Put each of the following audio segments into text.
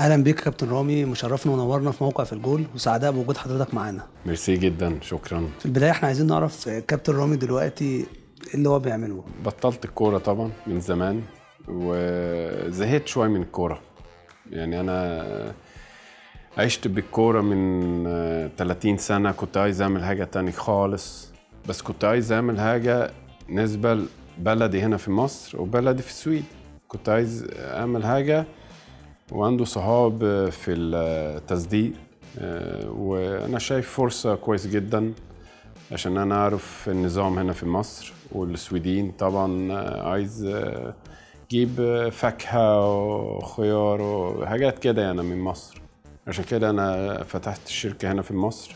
اهلا بيك يا كابتن رامي مشرفنا ونورنا في موقع في الجول وسعداء بوجود حضرتك معانا ميرسي جدا شكرا في البدايه احنا عايزين نعرف كابتن رامي دلوقتي ايه اللي هو بيعمله بطلت الكوره طبعا من زمان وزهقت شويه من الكوره يعني انا عشت بالكوره من 30 سنه كنت عايز اعمل حاجه تاني خالص بس كنت عايز اعمل حاجه نسبه لبلدي هنا في مصر وبلدي في السويد كنت عايز اعمل حاجه وعنده صحاب في التصديق وانا شايف فرصه كويس جدا عشان انا اعرف النظام هنا في مصر والسويدين طبعا عايز جيب فاكهه وخيار وحاجات كده يعني من مصر عشان كده انا فتحت الشركه هنا في مصر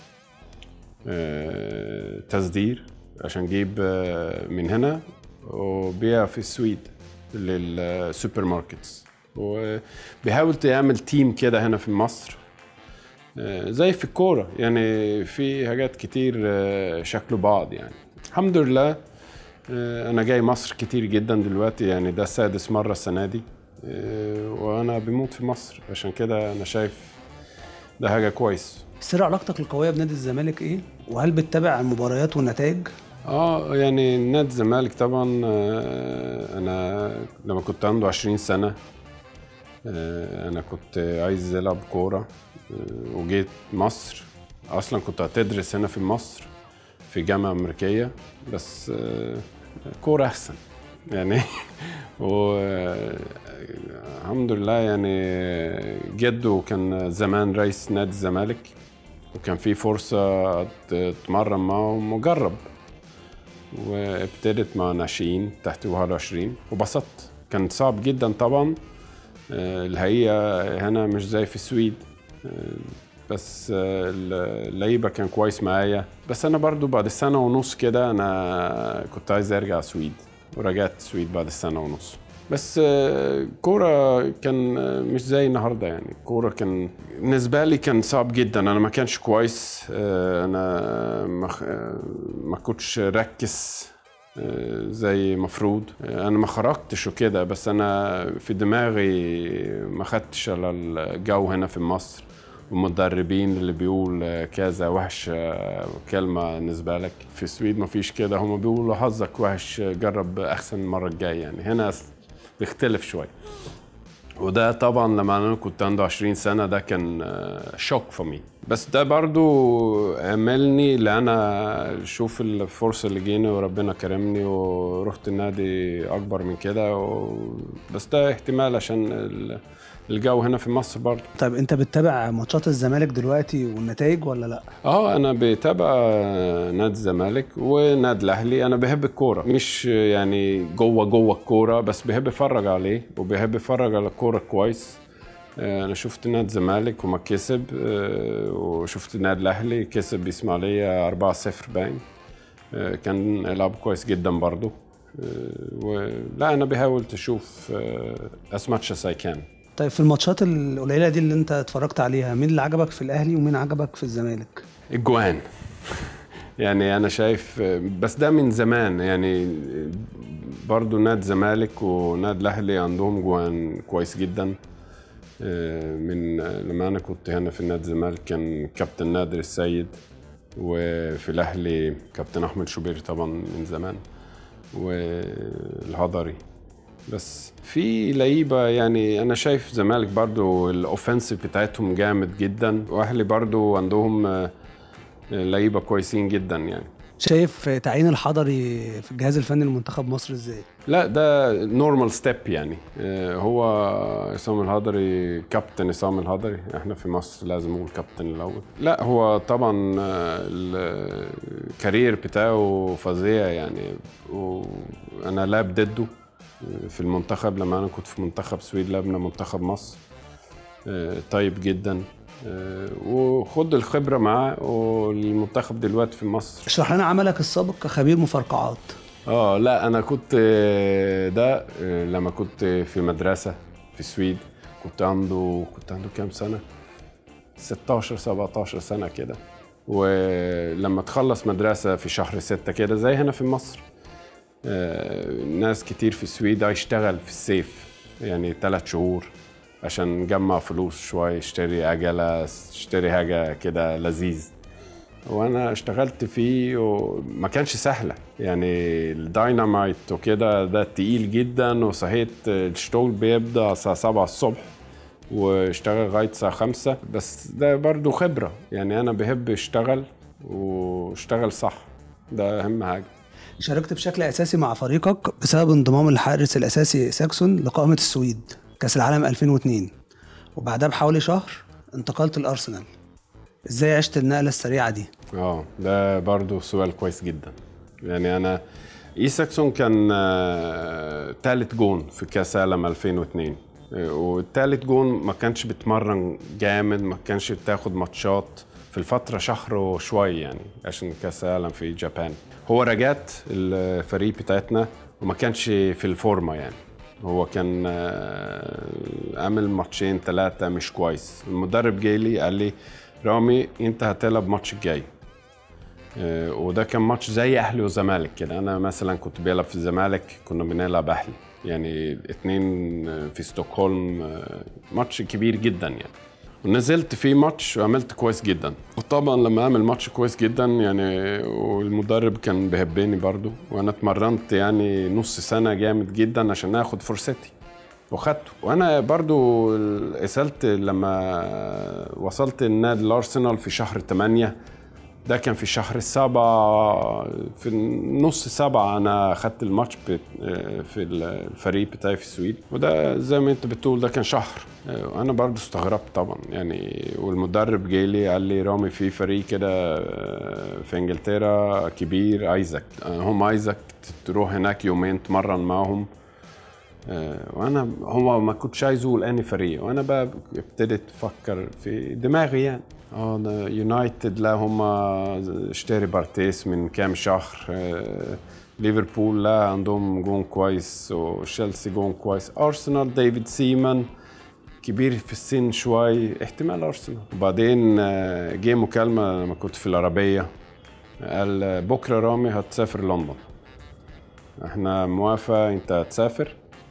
تصدير عشان جيب من هنا وبيع في السويد للسوبر ماركتس وبيحاول تعمل تيم كده هنا في مصر زي في الكوره يعني في حاجات كتير شكلوا بعض يعني الحمد لله انا جاي مصر كتير جدا دلوقتي يعني ده سادس مره السنه دي وانا بموت في مصر عشان كده انا شايف ده حاجه كويس سر علاقتك القويه بنادي الزمالك ايه وهل بتتابع المباريات والنتائج اه يعني نادي الزمالك طبعا انا لما كنت عنده 20 سنه انا كنت عايز العب كوره وجيت مصر اصلا كنت هتدرس هنا في مصر في جامعه امريكيه بس كوره احسن يعني و الحمد لله يعني جده كان زمان رئيس نادي الزمالك وكان في فرصة اتمرن معه مجرب وابتدت مع ناشئين تحت 21 وبسطت كان صعب جدا طبعا الحقيقة هنا مش زي في السويد بس اللعيبة كان كويس معايا بس أنا برضو بعد سنة ونص كده أنا كنت عايز أرجع السويد ورجعت السويد بعد السنة ونص بس كورة كان مش زي النهاردة يعني كورة كان بالنسبة لي كان صعب جدا أنا ما كانش كويس أنا ما كنتش ركز زي مفروض انا ما خرجتش وكده بس انا في دماغي ما خدتش على الجو هنا في مصر والمدربين اللي بيقول كذا وحش كلمه بالنسبه لك في السويد ما فيش كده هم بيقولوا حظك وحش جرب احسن المره الجايه يعني هنا بيختلف شويه وده طبعا لما انا كنت عنده 20 سنه ده كان شوك فور مي بس ده برضو عملني اللي انا اشوف الفرصه اللي جيني وربنا كرمني ورحت النادي اكبر من كده و... بس ده احتمال عشان الجو هنا في مصر برضه طيب انت بتتابع ماتشات الزمالك دلوقتي والنتائج ولا لا اه انا بتابع نادي الزمالك ونادي الاهلي انا بحب الكوره مش يعني جوه جوه الكوره بس بحب اتفرج عليه وبحب اتفرج على الكوره كويس انا شفت نادي الزمالك وما كسب وشفت نادي الاهلي كسب باسماعيليه 4-0 باين كان يلعب كويس جدا برضه ولا انا بحاول تشوف as much as I can طيب في الماتشات القليله دي اللي انت اتفرجت عليها مين اللي عجبك في الاهلي ومين عجبك في الزمالك الجوان يعني انا شايف بس ده من زمان يعني برضو نادي الزمالك ونادي الاهلي عندهم جوان كويس جدا من لما انا كنت هنا في نادي الزمالك كان كابتن نادر السيد وفي الاهلي كابتن احمد شوبير طبعا من زمان والهضري بس في لعيبه يعني انا شايف زمالك برضو الاوفنسيف بتاعتهم جامد جدا واهلي برضو عندهم لعيبه كويسين جدا يعني شايف تعيين الحضري في الجهاز الفني لمنتخب مصر ازاي؟ لا ده نورمال ستيب يعني هو عصام الهضري كابتن عصام الهضري احنا في مصر لازم نقول كابتن الاول لا هو طبعا الكارير بتاعه فظيع يعني وانا لعب ضده في المنتخب لما انا كنت في منتخب سويد لعبنا منتخب مصر طيب جدا وخد الخبره معاه والمنتخب دلوقتي في مصر اشرح لنا عملك السابق كخبير مفرقعات اه لا انا كنت ده لما كنت في مدرسه في السويد كنت عنده كنت عنده كام سنه 16 17 سنه كده ولما تخلص مدرسه في شهر ستة كده زي هنا في مصر ناس كتير في السويد هيشتغل في الصيف يعني ثلاث شهور عشان نجمع فلوس شويه اشتري عجله اشتري حاجه كده لذيذ وانا اشتغلت فيه وما كانش سهله يعني الداينامايت وكده ده تقيل جدا وصحيت الشغل بيبدا الساعه 7 الصبح واشتغل لغايه الساعه 5 بس ده برضو خبره يعني انا بحب اشتغل واشتغل صح ده اهم حاجه شاركت بشكل اساسي مع فريقك بسبب انضمام الحارس الاساسي ساكسون لقائمه السويد كاس العالم 2002 وبعدها بحوالي شهر انتقلت الارسنال ازاي عشت النقله السريعه دي اه ده برضو سؤال كويس جدا يعني انا ايساكسون كان آه، تالت جون في كاس العالم 2002 آه، والتالت جون ما كانش بيتمرن جامد ما كانش بتاخد ماتشات في الفترة شهر وشوي يعني عشان كاس العالم في جابان هو رجعت الفريق بتاعتنا وما كانش في الفورمة يعني هو كان آه، عامل ماتشين ثلاثة مش كويس المدرب جاي لي قال لي رامي انت هتلعب ماتش الجاي آه، وده كان ماتش زي اهلي وزمالك كده انا مثلا كنت بلعب في الزمالك كنا بنلعب اهلي يعني اتنين آه، في ستوكهولم آه، ماتش كبير جدا يعني ونزلت فيه ماتش وعملت كويس جدا وطبعا لما اعمل ماتش كويس جدا يعني والمدرب كان بيحبني برضو وانا اتمرنت يعني نص سنه جامد جدا عشان اخد فرصتي وخدته وانا برضو وصلت لما وصلت النادي الارسنال في شهر 8 ده كان في شهر السابع في نص سبعة أنا خدت الماتش بت- في الفريق بتاعي في السويد وده زي ما أنت بتقول ده كان شهر وأنا برضو استغربت طبعا يعني والمدرب جاي لي قال لي رامي في فريق كده في إنجلترا كبير عايزك هم عايزك تروح هناك يومين تمرن معاهم آه، وانا هو ما كنتش عايز اقول اني فريق وانا بقى ابتديت افكر في دماغي يعني اه ده يونايتد لا هم اشتري بارتيس من كام شهر آه، ليفربول لا عندهم جون كويس وتشيلسي جون كويس ارسنال ديفيد سيمان كبير في السن شوي احتمال ارسنال وبعدين آه، جه مكالمه لما كنت في العربيه قال آه، بكره رامي هتسافر لندن احنا موافق انت هتسافر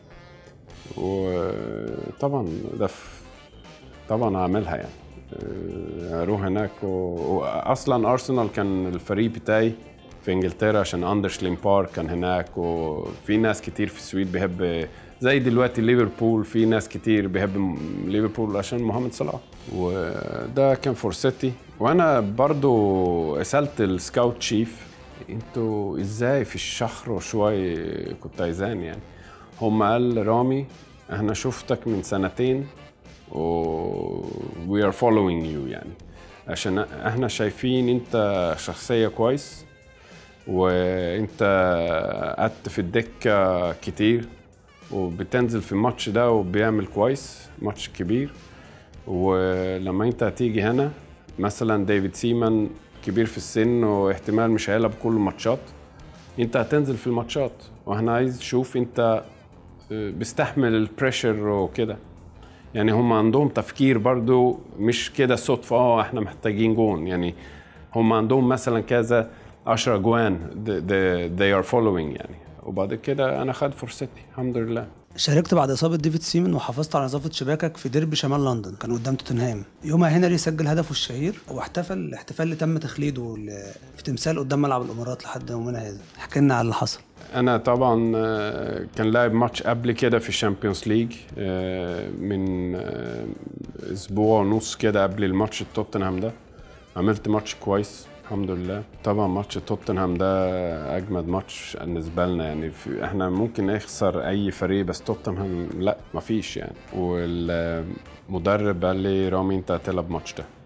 وطبعا ده ف- طبعا هعملها يعني أه، هروح هناك و... واصلا ارسنال كان الفريق بتاعي في انجلترا عشان اندرش ليمبار كان هناك وفي ناس كتير في السويد بيحب زي دلوقتي ليفربول في ناس كتير بيحب م- ليفربول عشان محمد صلاح وده كان فرصتي وانا برضو سالت السكاوت شيف انتوا ازاي في الشهر وشوي كنت عايزاني يعني هم قال رامي احنا شفتك من سنتين و we are following you يعني عشان احنا شايفين انت شخصية كويس وانت قعدت في الدكة كتير وبتنزل في الماتش ده وبيعمل كويس ماتش كبير ولما انت هتيجي هنا مثلا ديفيد سيمان كبير في السن واحتمال مش هيلعب كل الماتشات انت هتنزل في الماتشات واحنا عايز نشوف انت بيستحمل البريشر وكده يعني هم عندهم تفكير برضو مش كده صدفة اه احنا محتاجين جون يعني هم عندهم مثلا كذا 10 جوان they, they, they are following يعني وبعد كده انا خد فرصتي الحمد لله شاركت بعد اصابه ديفيد سيمن وحافظت على نظافه شباكك في ديربي شمال لندن كان قدام توتنهام يومها هنري سجل هدفه الشهير واحتفل الاحتفال اللي تم تخليده ل- في تمثال قدام ملعب الامارات لحد يومنا هذا احكي لنا على اللي حصل انا طبعا آه، كان لاعب ماتش قبل كده في الشامبيونز ليج آه، من آه، اسبوع ونص كده قبل الماتش توتنهام ده عملت ماتش كويس الحمد لله طبعا ماتش توتنهام ده اجمد ماتش بالنسبه لنا يعني في احنا ممكن نخسر اي فريق بس توتنهام لا مفيش يعني والمدرب قال لي رامي انت هتلعب الماتش ده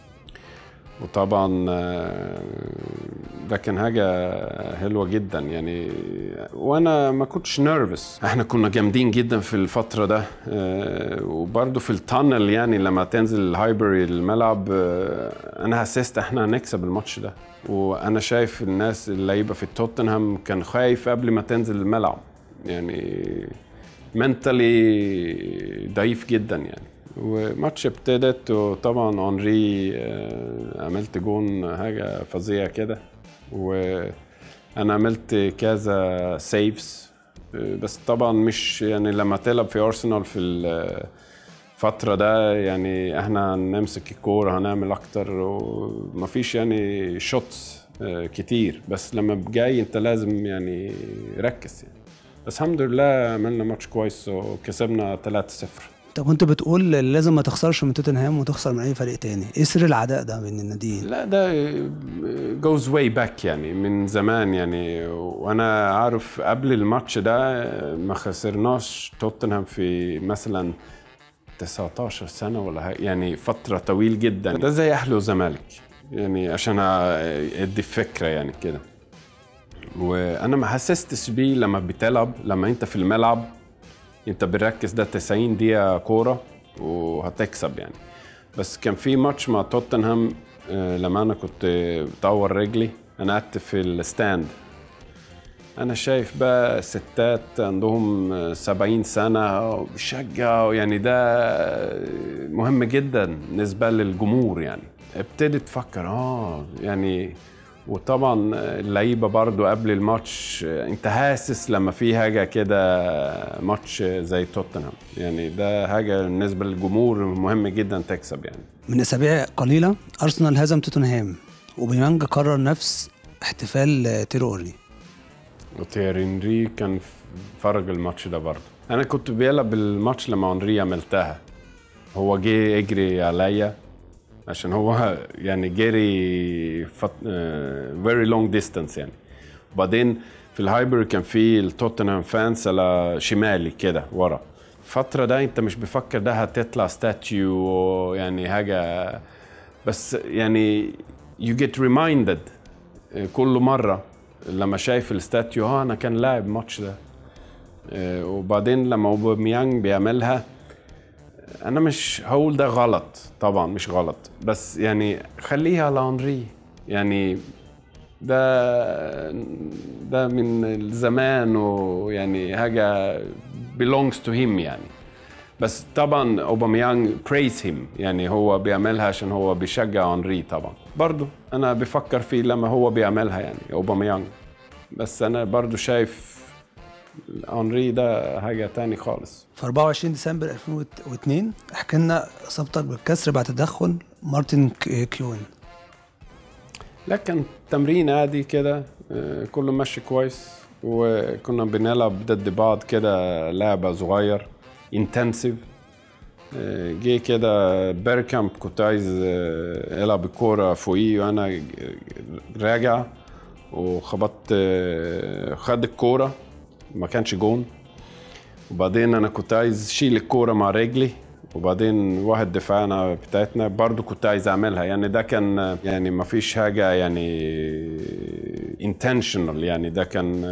وطبعا آه، ده كان حاجة حلوة جدا يعني وانا ما كنتش نيرفس احنا كنا جامدين جدا في الفترة ده آه، وبرضه في التانل يعني لما تنزل الهايبري الملعب آه، انا حسست احنا هنكسب الماتش ده وانا شايف الناس اللعيبة في توتنهام كان خايف قبل ما تنزل الملعب يعني منتلي ضعيف جدا يعني وماتش ابتدت وطبعا اونري آه، عملت جون حاجه فظيعه كده وانا عملت كذا سيفز بس طبعا مش يعني لما تلعب في ارسنال في ال- فترة ده يعني احنا هنمسك الكورة هنعمل اكتر ومفيش يعني شوتس كتير بس لما جاي انت لازم يعني ركز يعني بس الحمد لله عملنا ماتش كويس وكسبنا 3-0 طب كنت بتقول لازم ما تخسرش من توتنهام وتخسر من اي فريق تاني ايه سر العداء ده بين الناديين لا ده جوز واي باك يعني من زمان يعني وانا عارف قبل الماتش ده ما خسرناش توتنهام في مثلا 19 سنه ولا هاي يعني فتره طويل جدا ده زي اهلي وزمالك يعني عشان ادي فكره يعني كده وانا ما حسستش بيه لما بتلعب لما انت في الملعب انت بركز ده 90 دقيقه كوره وهتكسب يعني بس كان في ماتش مع توتنهام لما انا كنت بطور رجلي انا قعدت في الستاند انا شايف بقى ستات عندهم سبعين سنة بيشجعوا يعني ده مهم جدا بالنسبة للجمهور يعني ابتدت تفكر اه يعني وطبعا اللعيبه برضو قبل الماتش انت حاسس لما في حاجه كده ماتش زي توتنهام يعني ده حاجه بالنسبه للجمهور مهم جدا تكسب يعني من اسابيع قليله ارسنال هزم توتنهام وبيمانجا قرر نفس احتفال تيروري وتيرينري كان فرج الماتش ده برضه انا كنت بيلعب الماتش لما انري عملتها هو جه يجري عليا عشان هو يعني جري فت... فيري لونج ديستانس يعني وبعدين في الهايبر كان في التوتنهام فانس على شمالي كده ورا الفترة ده انت مش بفكر ده هتطلع ستاتيو يعني حاجة بس يعني you get reminded كل مرة لما شايف الستاتيو اه انا كان لاعب الماتش ده وبعدين لما اوباميانج بيعملها انا مش هقول ده غلط طبعا مش غلط بس يعني خليها على انري يعني ده ده من زمان ويعني حاجه belongs to him يعني بس طبعا اوباميانج praise him يعني هو بيعملها عشان هو بيشجع انري طبعا برضو انا بفكر فيه لما هو بيعملها يعني اوباميانج بس انا برضو شايف انري ده حاجه تاني خالص في 24 ديسمبر 2002 احكي لنا اصابتك بالكسر بعد تدخل مارتن كيون لا كان تمرين عادي كده كله ماشي كويس وكنا بنلعب ضد بعض كده لعبه صغير انتنسيف جه كده بيركامب كنت عايز العب الكوره فوقيه وانا راجع وخبطت خد الكوره ما كانش جون وبعدين انا كنت عايز اشيل الكوره مع رجلي وبعدين واحد دفاعنا بتاعتنا برضو كنت عايز اعملها يعني ده كان يعني ما فيش حاجه يعني intentional يعني ده كان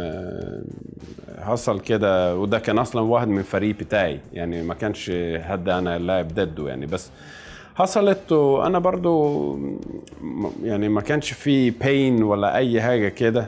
حصل كده وده كان اصلا واحد من الفريق بتاعي يعني ما كانش حد انا لاعب ضده يعني بس حصلت وانا برضو يعني ما كانش في بين ولا اي حاجه كده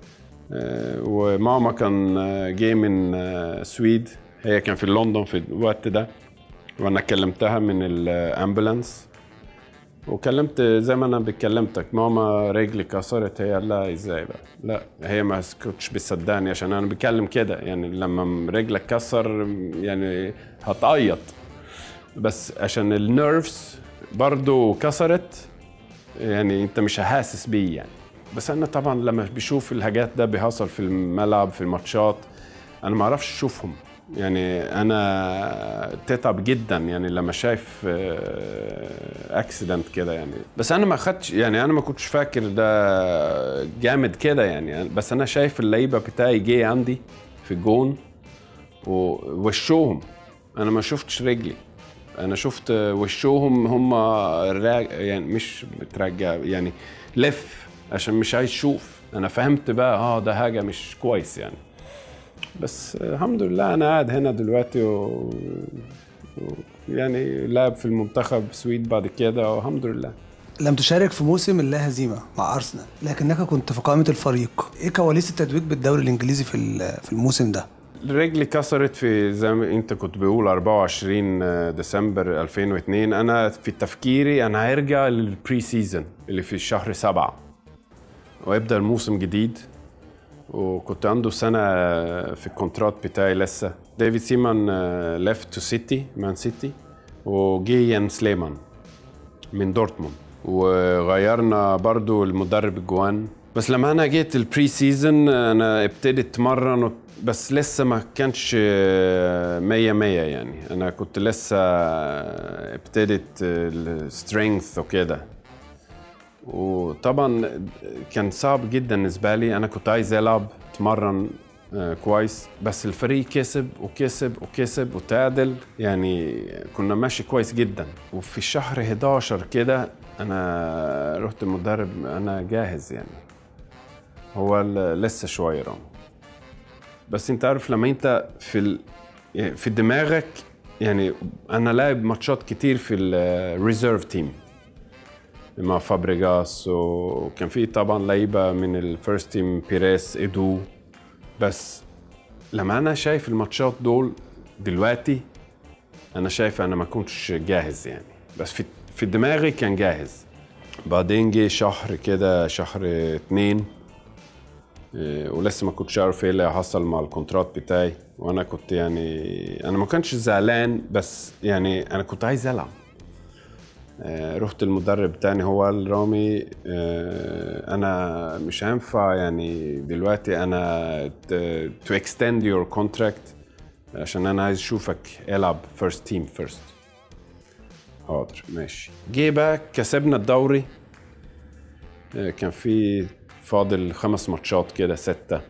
وماما كان جاي من السويد هي كان في لندن في الوقت ده وانا كلمتها من الامبولانس وكلمت زي ما انا بكلمتك ماما رجلي كسرت هي لا ازاي بقى لا هي ما كنتش بتصدقني عشان انا بكلم كده يعني لما رجلك كسر يعني هتعيط بس عشان النيرفز برضو كسرت يعني انت مش حاسس بيه يعني بس انا طبعا لما بشوف الحاجات ده بيحصل في الملعب في الماتشات انا ما اعرفش اشوفهم يعني انا تتعب جدا يعني لما شايف اكسيدنت كده يعني بس انا ما خدتش يعني انا ما كنتش فاكر ده جامد كده يعني بس انا شايف اللعيبه بتاعي جه عندي في الجون ووشوهم انا ما شفتش رجلي انا شفت وشوهم هم يعني مش بترجع يعني لف عشان مش عايز اشوف انا فهمت بقى اه ده حاجه مش كويس يعني بس الحمد لله انا قاعد هنا دلوقتي و... و... يعني لعب في المنتخب السويد بعد كده والحمد لله لم تشارك في موسم اللا هزيمه مع ارسنال لكنك كنت في قائمه الفريق ايه كواليس التتويج بالدوري الانجليزي في في الموسم ده رجلي كسرت في زي ما انت كنت بيقول 24 ديسمبر 2002 انا في تفكيري انا هرجع للبري سيزون اللي في شهر سبعة ويبدا الموسم جديد وكنت عنده سنة في الكونترات بتاعي لسه ديفيد سيمان ليفت تو سيتي مان سيتي وجي يان سليمان من دورتموند وغيرنا برضو المدرب الجوان بس لما انا جيت البري سيزون انا ابتديت اتمرن بس لسه ما كانش مية مية يعني انا كنت لسه ابتديت السترينث وكده وطبعا كان صعب جدا بالنسبة لي انا كنت عايز العب اتمرن آه، كويس بس الفريق كسب وكسب وكسب وتعادل يعني كنا ماشي كويس جدا وفي الشهر 11 كده انا رحت المدرب انا جاهز يعني هو ال- لسه شويه رامي بس انت عارف لما انت في ال... يعني في دماغك يعني انا لاعب ماتشات كتير في الريزيرف تيم مع فابريجاس وكان في طبعا لعيبه من الفيرست تيم بيريس ايدو بس لما انا شايف الماتشات دول دلوقتي انا شايف انا ما كنتش جاهز يعني بس في في دماغي كان جاهز بعدين جه شهر كده شهر اتنين إيه، ولسه ما كنتش عارف ايه اللي هيحصل مع الكونترات بتاعي وانا كنت يعني انا ما كنتش زعلان بس يعني انا كنت عايز العب آه، رحت المدرب تاني هو قال رامي آه، انا مش هينفع يعني دلوقتي انا تو اكستند يور كونتراكت عشان انا عايز اشوفك العب فيرست تيم فيرست حاضر ماشي جه بقى كسبنا الدوري آه، كان في فاضل خمس ماتشات كده ستة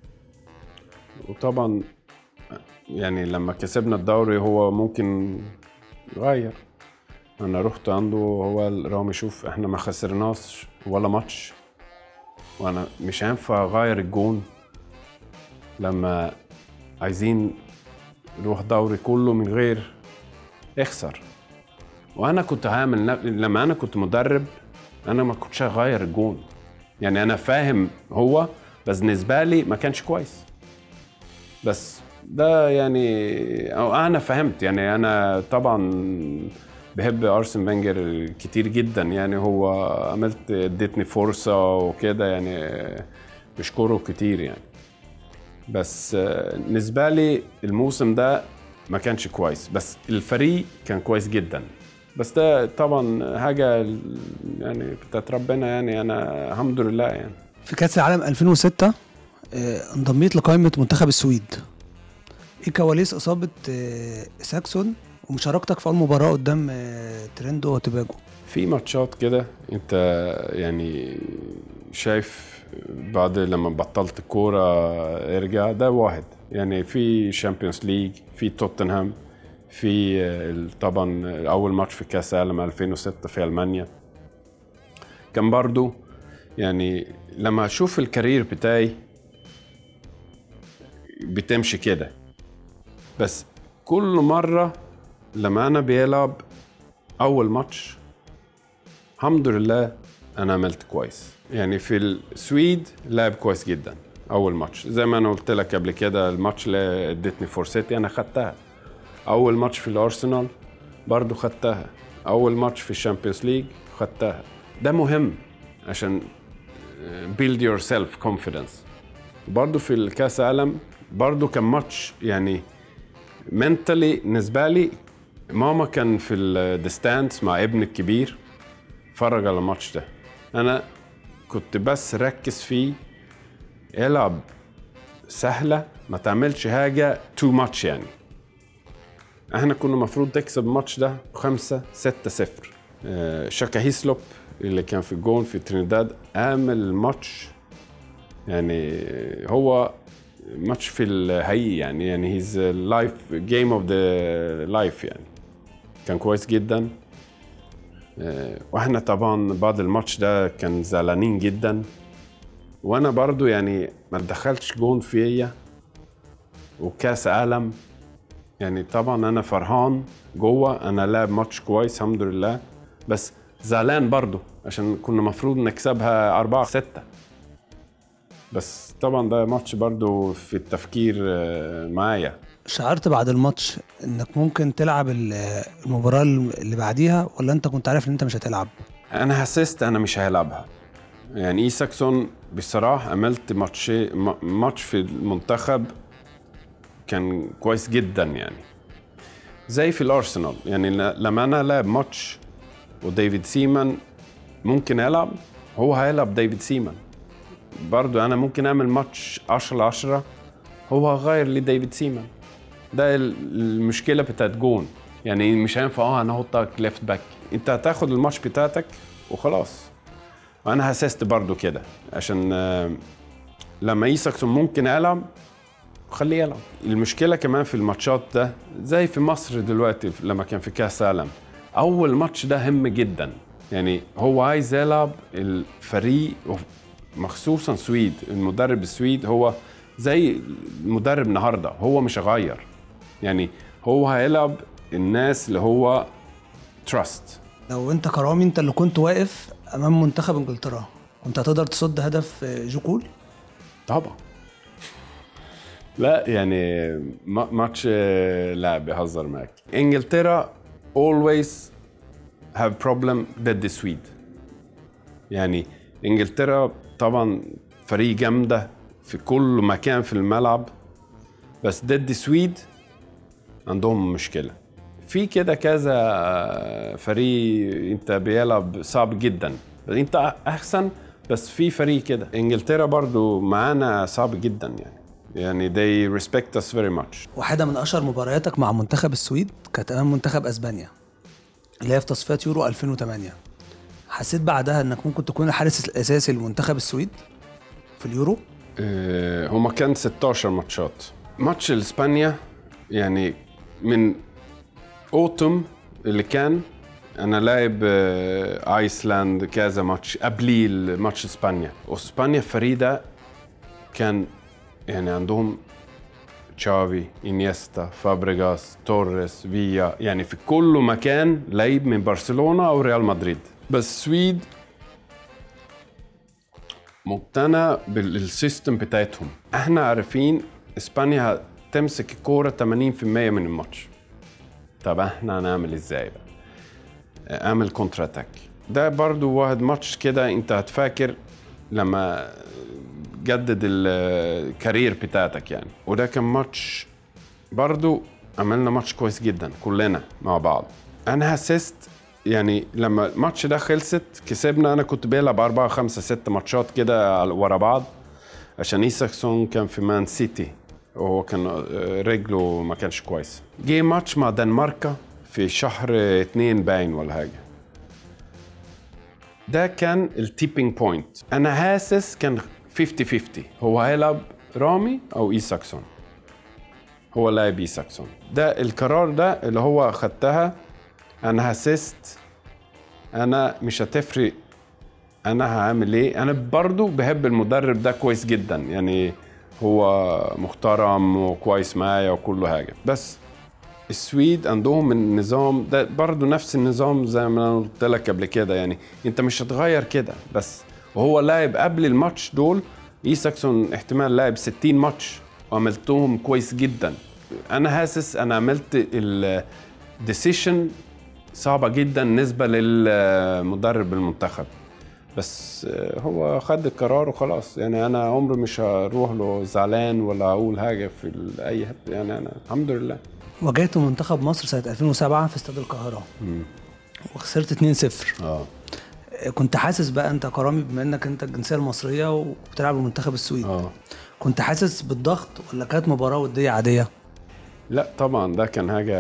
وطبعا يعني لما كسبنا الدوري هو ممكن يغير انا رحت عنده هو قال رامي شوف احنا ما خسرناش ولا ماتش وانا مش هينفع اغير الجون لما عايزين نروح دوري كله من غير اخسر وانا كنت هعمل ن- لما انا كنت مدرب انا ما كنتش هغير الجون يعني انا فاهم هو بس بالنسبه لي ما كانش كويس بس ده يعني أو انا فهمت يعني انا طبعا بحب ارسن فينجر كتير جدا يعني هو عملت اديتني فرصه وكده يعني بشكره كتير يعني بس آه، بالنسبه لي الموسم ده ما كانش كويس بس الفريق كان كويس جدا بس ده طبعا حاجه يعني بتاعت ربنا يعني انا الحمد لله يعني في كاس العالم 2006 آه، انضميت لقائمه منتخب السويد ايه كواليس اصابه آه، ساكسون ومشاركتك في اول مباراه قدام آه، تريندو وتوباجو في ماتشات كده انت يعني شايف بعد لما بطلت الكورة ارجع ده واحد يعني في شامبيونز ليج في توتنهام في ال- طبعا اول ماتش في كاس العالم 2006 في المانيا كان برضو يعني لما اشوف الكارير بتاعي بتمشي كده بس كل مرة لما انا بيلعب اول ماتش الحمد لله انا عملت كويس يعني في السويد لعب كويس جدا اول ماتش زي ما انا قلت لك قبل كده الماتش اللي ادتني فرصتي انا خدتها اول ماتش في الارسنال برضو خدتها اول ماتش في الشامبيونز ليج خدتها ده مهم عشان build yourself confidence برضو في الكاس العالم برضو كان ماتش يعني منتلي بالنسبه لي ماما كان في الديستانس مع ابني الكبير اتفرج على الماتش ده انا كنت بس ركز فيه العب سهله ما تعملش حاجه تو ماتش يعني احنا كنا المفروض نكسب الماتش ده خمسة ستة صفر آه، شاكا هيسلوب اللي كان في الجون في ترينيداد عامل ماتش يعني هو ماتش في الحقيقي يعني يعني هيز لايف جيم اوف ذا لايف يعني كان كويس جدا آه، واحنا طبعا بعد الماتش ده كان زعلانين جدا وانا برضو يعني ما دخلتش جون فيا وكاس عالم يعني طبعا انا فرحان جوه انا لاعب ماتش كويس الحمد لله بس زعلان برضو عشان كنا مفروض نكسبها أربعة ستة بس طبعا ده ماتش برضو في التفكير آه، معايا شعرت بعد الماتش انك ممكن تلعب ال- المباراه اللي بعديها ولا انت كنت عارف ان انت مش هتلعب انا حسست انا مش هلعبها يعني ايساكسون بصراحه عملت ماتش ماتش في المنتخب كان كويس جدا يعني زي في الارسنال يعني ل- لما انا لعب ماتش وديفيد سيمان ممكن يلعب هو هيلعب ديفيد سيمان برضو انا ممكن اعمل ماتش 10 10 هو هغير لي ديفيد سيمان ده ال- المشكله بتاعت جون يعني مش هينفع اه انا احطك ليفت باك انت هتاخد الماتش بتاعتك وخلاص وانا هسست برضو كده عشان آه، لما ايساكسون ممكن يلعب خليه يلعب المشكله كمان في الماتشات ده زي في مصر دلوقتي لما كان في كاس عالم اول ماتش ده هم جدا يعني هو عايز يلعب الفريق مخصوصا سويد المدرب السويد هو زي المدرب النهارده هو مش هيغير يعني هو هيلعب الناس اللي هو تراست لو انت كرامي انت اللي كنت واقف امام منتخب انجلترا كنت هتقدر تصد هدف آه، جو كول طبعا لا يعني ما- ماتش آه، لا بيهزر معاك انجلترا always have problem ضد السويد يعني انجلترا طبعا فريق جامده في كل مكان في الملعب بس ضد السويد عندهم مشكله في كده كذا آه، فريق انت بيلعب صعب جدا انت احسن بس في فريق كده انجلترا برضو معانا صعب جدا يعني يعني they respect us very much واحده من اشهر مبارياتك مع منتخب السويد كانت امام منتخب اسبانيا اللي هي في تصفيات يورو 2008 حسيت بعدها انك ممكن تكون الحارس الاساسي لمنتخب السويد في اليورو آه، هما كان 16 ماتشات ماتش اسبانيا يعني من اوتم اللي كان انا لاعب آه، ايسلاند كذا ماتش قبليه ماتش اسبانيا واسبانيا الفريق ده كان يعني عندهم تشافي انيستا فابريجاس توريس فيا يعني في كل مكان لعيب من برشلونه او ريال مدريد بس السويد مقتنع بالسيستم بتاعتهم احنا عارفين اسبانيا هتمسك الكوره 80% من الماتش طب احنا هنعمل ازاي بقى اعمل كونتر اتاك ده برضو واحد ماتش كده انت هتفاكر لما جدد الكارير بتاعتك يعني وده كان ماتش برضو عملنا ماتش كويس جدا كلنا مع بعض انا حسست يعني لما الماتش ده خلصت كسبنا انا كنت بلعب أربعة خمسة ست ماتشات كده على- ورا بعض عشان ايساكسون كان في مان سيتي وهو كان آه، رجله ما كانش كويس جه ماتش مع دنماركا في شهر اتنين باين ولا حاجه ده كان التيبينج بوينت انا حاسس كان 50 50 هو هيلعب رامي او ايساكسون هو لاعب ايساكسون ده القرار ده اللي هو خدتها انا حسست انا مش هتفرق انا هعمل ايه انا برضو بحب المدرب ده كويس جدا يعني هو محترم وكويس معايا وكل حاجه بس السويد عندهم النظام ده برضو نفس النظام زي ما انا قلت لك قبل كده يعني انت مش هتغير كده بس وهو لاعب قبل الماتش دول ايساكسون احتمال لاعب 60 ماتش وعملتهم كويس جدا انا حاسس انا عملت الديسيشن صعبه جدا بالنسبه للمدرب المنتخب بس هو خد القرار وخلاص يعني انا عمري مش هروح له زعلان ولا اقول حاجه في ال- اي حته يعني انا الحمد لله واجهت منتخب مصر سنه 2007 في استاد القاهره وخسرت 2-0 اه كنت حاسس بقى انت كرامي بما انك انت الجنسيه المصريه وبتلعب المنتخب السويد اه كنت حاسس بالضغط ولا كانت مباراه وديه عاديه لا طبعا ده كان حاجه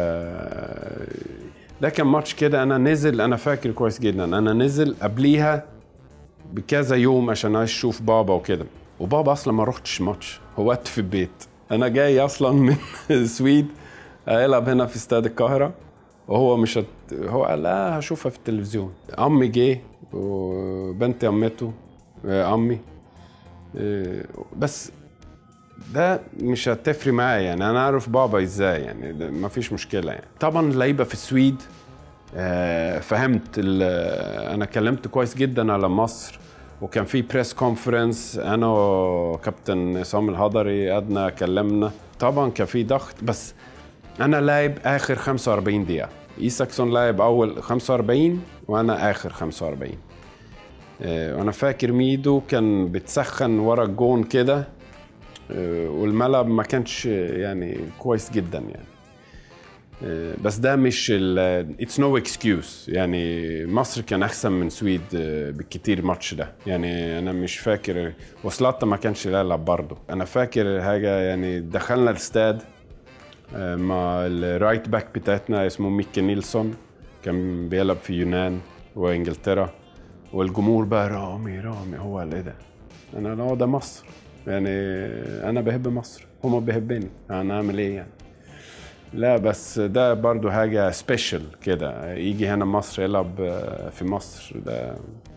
ده كان ماتش كده انا نزل انا فاكر كويس جدا انا نزل قبليها بكذا يوم عشان عايز اشوف بابا وكده وبابا اصلا ما رحتش ماتش هو قعدت في البيت انا جاي اصلا من السويد هيلعب هنا في استاد القاهره وهو مش هت... هو قال لا هشوفها في التلفزيون عمي جه وبنتي عمته آه، عمي آه، بس ده مش هتفرق معايا يعني انا اعرف بابا ازاي يعني ده ما فيش مشكله يعني طبعا اللعيبه في السويد آه، فهمت ال- انا كلمت كويس جدا على مصر وكان في بريس كونفرنس انا وكابتن عصام الهضري قعدنا كلمنا طبعا كان في ضغط بس انا لاعب اخر 45 دقيقه ايساكسون لاعب اول 45 وانا اخر 45 آه، وانا فاكر ميدو كان بتسخن ورا الجون كده آه، والملعب ما كانش يعني كويس جدا يعني آه، بس ده مش اتس نو اكسكيوز يعني مصر كان احسن من سويد آه، بالكتير ماتش ده يعني انا مش فاكر وصلاتا ما كانش يلعب برضه انا فاكر حاجه يعني دخلنا الاستاد آه، مع الرايت باك بتاعتنا اسمه ميكي نيلسون كان بيلعب في يونان وانجلترا والجمهور بقى رامي رامي هو ايه ده انا لا ده مصر يعني انا بحب مصر هما بيحبني انا اعمل ايه يعني لا بس ده برضو حاجة سبيشال كده يجي هنا مصر يلعب في مصر ده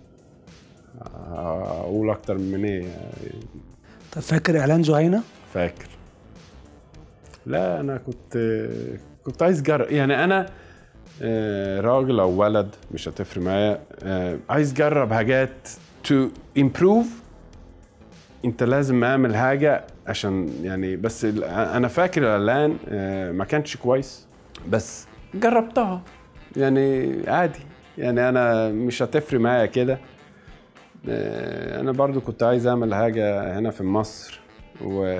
اقول اكتر من ايه طب فاكر اعلان جهينه فاكر لا انا كنت كنت عايز جرب يعني انا آه، راجل او ولد مش هتفرق معايا آه، عايز جرب حاجات تو امبروف انت لازم اعمل حاجه عشان يعني بس ال- انا فاكر الاعلان آه، ما كانش كويس بس جربتها يعني عادي يعني انا مش هتفرق معايا كده آه، انا برضو كنت عايز اعمل حاجه هنا في مصر و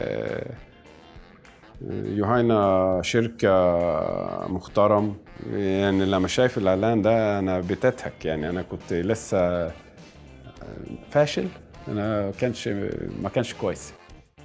يوهاينا شركة محترم يعني لما شايف الإعلان ده أنا بتضحك يعني أنا كنت لسه فاشل أنا ما كانش ما كانش كويس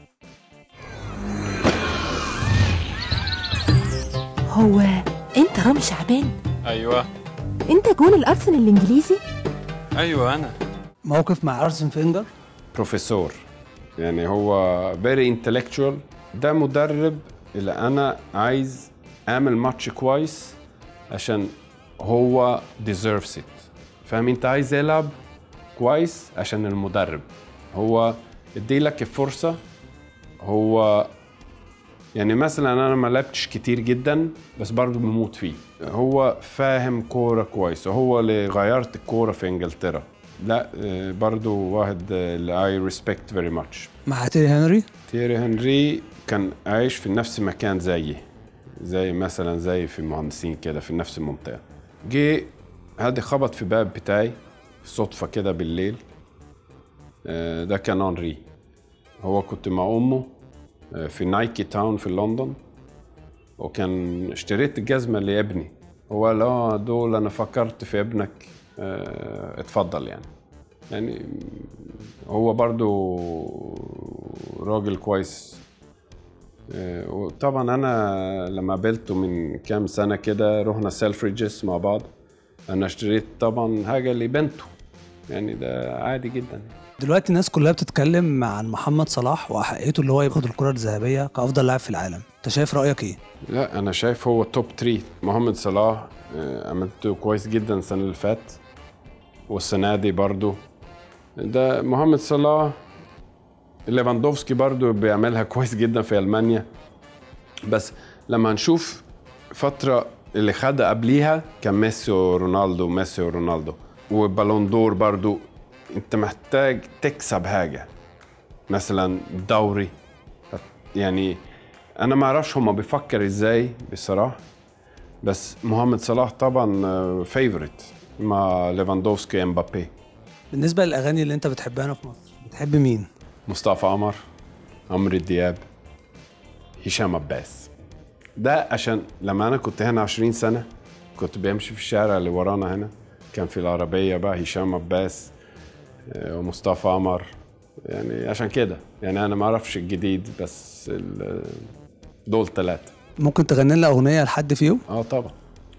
هو انت رامي شعبان ايوه انت جون الارسنال الانجليزي ايوه انا موقف مع ارسن فينجر بروفيسور يعني هو فيري انتلكتشوال ده مدرب اللي أنا عايز أعمل ماتش كويس عشان هو deserves it فاهم أنت عايز يلعب كويس عشان المدرب هو اديلك الفرصة هو يعني مثلا انا ما لعبتش كتير جدا بس برضه بموت فيه هو فاهم كوره كويس هو اللي غيرت الكوره في انجلترا لا آه، برضه واحد آه، اللي اي ريسبكت فيري ماتش مع تيري هنري تيري هنري كان عايش في نفس مكان زيي زي مثلا زي في المهندسين كده في نفس المنطقه جه هادي خبط في باب بتاعي صدفه كده بالليل آه، ده كان انري هو كنت مع امه آه، في نايكي تاون في لندن وكان اشتريت الجزمه لابني هو قال اه دول انا فكرت في ابنك آه، اتفضل يعني يعني هو برضو راجل كويس آه، وطبعا انا لما قابلته من كام سنه كده رحنا سيلفريدجز مع بعض انا اشتريت طبعا حاجه لبنته يعني ده عادي جدا دلوقتي الناس كلها بتتكلم عن محمد صلاح واحقيته اللي هو ياخد الكره الذهبيه كافضل لاعب في العالم انت شايف رايك ايه لا انا شايف هو توب 3 محمد صلاح آه، عملته كويس جدا السنه اللي فات والسنه دي برضو ده محمد صلاح ليفاندوفسكي برضو بيعملها كويس جدا في المانيا بس لما نشوف فتره اللي خدها قبليها كان ميسي ورونالدو ميسي ورونالدو وبالون دور برضو انت محتاج تكسب حاجه مثلا دوري يعني انا ما اعرفش هما بيفكر ازاي بصراحه بس محمد صلاح طبعا فيفورت مع ليفاندوفسكي امبابي بالنسبه للاغاني اللي انت بتحبها هنا في مصر بتحب مين مصطفى قمر عمرو دياب هشام عباس ده عشان لما انا كنت هنا 20 سنه كنت بمشي في الشارع اللي ورانا هنا كان في العربيه بقى هشام عباس آه، ومصطفى قمر يعني عشان كده يعني انا ما اعرفش الجديد بس ال- دول ثلاثه ممكن تغني لنا اغنيه لحد فيهم اه طبعا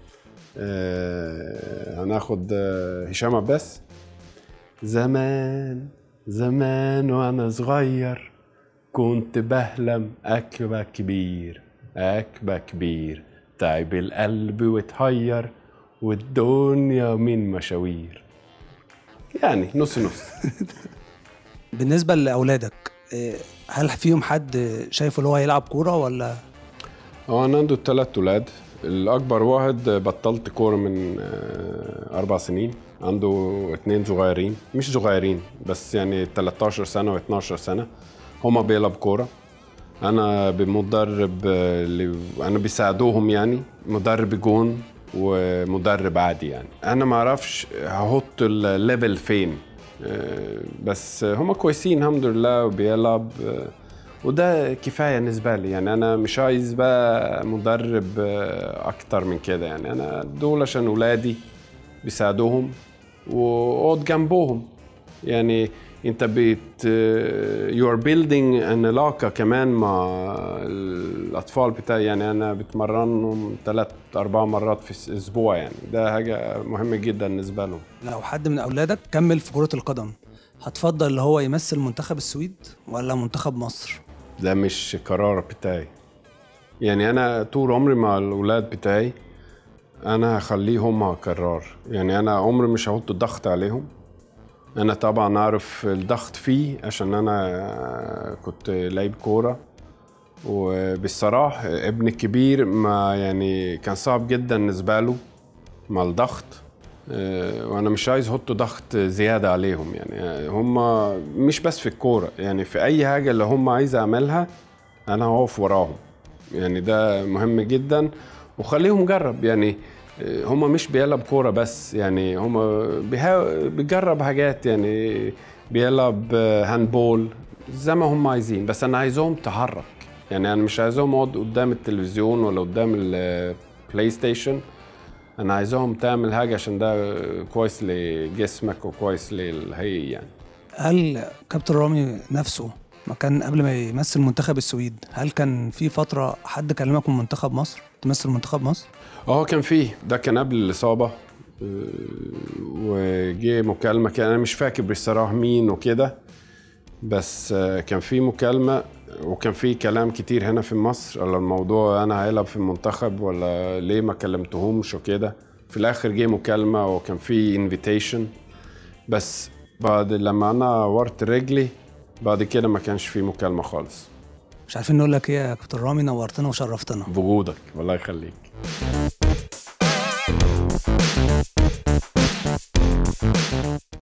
آه هناخد آه هشام عباس زمان زمان وانا صغير كنت بحلم اكبر كبير اكبر كبير تعب القلب وتهير والدنيا من مشاوير يعني نص نص بالنسبه لاولادك إيه، هل فيهم حد شايفه اللي هو هيلعب كوره ولا هو انا عنده ثلاث ولاد الاكبر واحد بطلت كوره من آه، اربع سنين عنده اتنين صغيرين مش صغيرين بس يعني 13 سنه و12 سنه هما بيلعب كوره انا بمدرب آه، اللي انا بيساعدوهم يعني مدرب جون ومدرب عادي يعني انا ما اعرفش هحط الليفل فين آه، بس هما كويسين الحمد لله وبيلعب آه، وده كفايه بالنسبه لي يعني انا مش عايز بقى مدرب آه، اكتر من كده يعني انا دول عشان اولادي بيساعدوهم واقعد جنبهم يعني انت بت يو ار بيلدينج ان علاقه كمان مع الاطفال بتاعي يعني انا بتمرنهم ثلاث اربع مرات في الاسبوع يعني ده حاجه مهمه جدا بالنسبه لهم لو حد من اولادك كمل في كره القدم هتفضل اللي هو يمثل منتخب السويد ولا منتخب مصر ده مش قرار بتاعي يعني انا طول عمري مع الاولاد بتاعي انا هخليهم مع قرار يعني انا عمري مش هحط ضغط عليهم انا طبعا اعرف الضغط فيه عشان انا كنت لعيب كوره وبالصراحه ابن الكبير ما يعني كان صعب جدا بالنسبه له مع الضغط آه، وانا مش عايز احط ضغط زياده عليهم يعني هم مش بس في الكوره يعني في اي حاجه اللي هم عايز اعملها انا هقف وراهم يعني ده مهم جدا وخليهم جرب يعني آه، هم مش بيلعب كوره بس يعني هم بيها- بيجرب حاجات يعني بيلعب آه، هاندبول زي ما هم عايزين بس انا عايزهم تحرك يعني انا مش عايزهم يقعد قدام التلفزيون ولا قدام البلاي ستيشن انا عايزهم تعمل حاجه عشان ده كويس لجسمك وكويس للهيئه يعني هل كابتن رامي نفسه ما كان قبل ما يمثل منتخب السويد هل كان في فتره حد كلمك من منتخب مصر تمثل منتخب مصر اه كان فيه ده كان قبل الاصابه آه، وجه مكالمه كان انا مش فاكر بصراحه مين وكده بس آه، كان في مكالمه وكان في كلام كتير هنا في مصر على الموضوع انا هيلعب في المنتخب ولا ليه ما كلمتهمش وكده في الاخر جه مكالمه وكان في انفيتيشن بس بعد لما انا ورت رجلي بعد كده ما كانش في مكالمه خالص مش عارفين نقول لك ايه يا كابتن رامي نورتنا وشرفتنا بوجودك والله يخليك